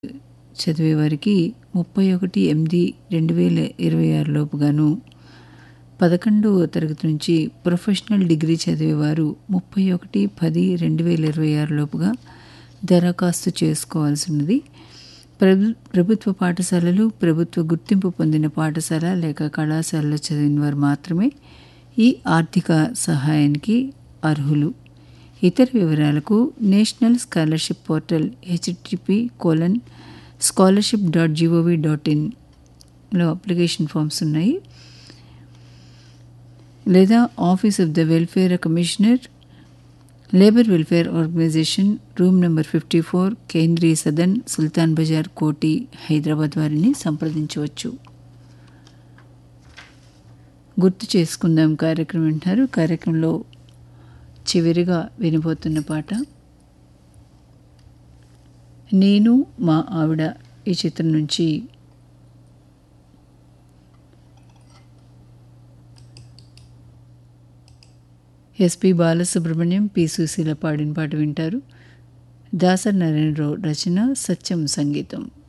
చదివే వారికి ముప్పై ఒకటి ఎనిమిది రెండు వేల ఇరవై ఆరు లోపుగాను పదకొండవ తరగతి నుంచి ప్రొఫెషనల్ డిగ్రీ చదివేవారు ముప్పై ఒకటి పది రెండు వేల ఇరవై ఆరు లోపుగా దరఖాస్తు చేసుకోవాల్సి ఉన్నది ప్రభు ప్రభుత్వ పాఠశాలలు ప్రభుత్వ గుర్తింపు పొందిన పాఠశాల లేక కళాశాలలో చదివిన వారు మాత్రమే ఈ ఆర్థిక సహాయానికి అర్హులు ఇతర వివరాలకు national scholarship portal HTTP colon scholarship dot GOV dot ఇన్లో అప్లికేషన్ ఫామ్స్ ఉన్నాయి లేదా office of the welfare commissioner labour welfare organisation room number fifty four Kendriya Sadan సుల్తాన్ బజార్ కోటి హైదరాబాద్ వారిని సంప్రదించవచ్చు గుర్తు చేసుకుందాం కార్యక్రమం అంటారు కార్యక్రమంలో చివరిగా వినబోతున్న పాట నేను మా ఆవిడ ఈ చిత్రం నుంచి ఎస్పి బాలసుబ్రహ్మణ్యం పి సుశీల పాడిన పాట వింటారు దాసర్ నారాయణరావు రచన సత్యం సంగీతం